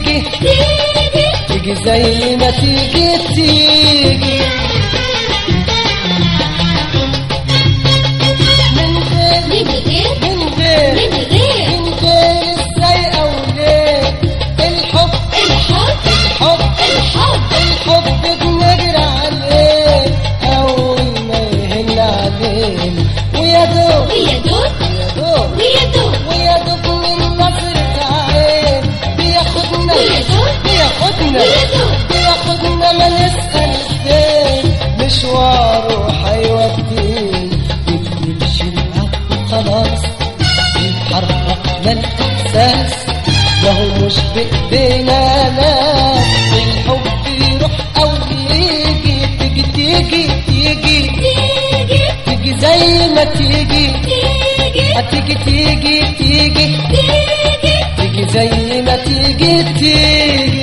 تيجي تيجي تيجي زي ما تيجي تيجي من غير من غير من غير من غير من غير ازاي او ليه الحب الحب الحب الحب الحب بنجري عليه اول ما يهن علينا ويا دوب ويا دوب ويا دوب ويا دوب ويا دوب من نظرة عين بياخدنا ويا دوب بياخدنا ويا دوب بياخدنا ما نسأل فين مشواره هيودينا بنمشي معاه خلاص بيحركنا الإحساس وهو مش بإيدينا ناس الحب يروح أو يجي تيجي تيجي تيجي تيجي تيجي زي ما تيجي تيجي هتيجي تيجي تيجي تيجي تيجي زي ما تيجي تيجي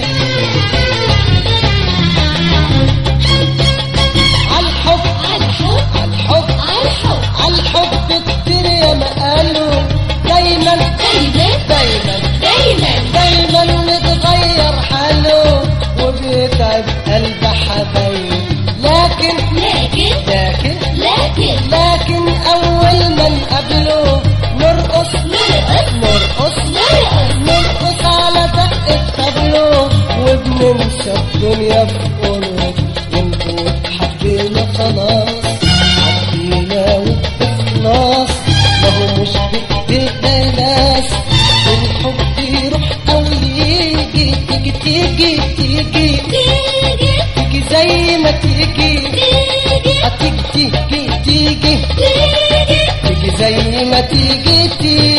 عالحب الحب عالحب الحب عالحب كتير يا ما قالوا دايما دايما دايما دايما دايما نتغير حاله وبيتعب قلب حبايب لكن لكن لكن لكن لكن اول ما نقابله نرقص نرقص نرقص نرقص نرقص على دق الطبلو وبننسى الدنيا بقلوب ونقول حبينا خلاص حبينا وبإخلاص ما هو مش بإيدينا ناس الحب يروح أو يجي تيجي تيجي تيجي تيجي تيجي زي ما تيجي تيجي هتيجي تيجي تيجي تيجي تيجي زي ما تيجي تيجي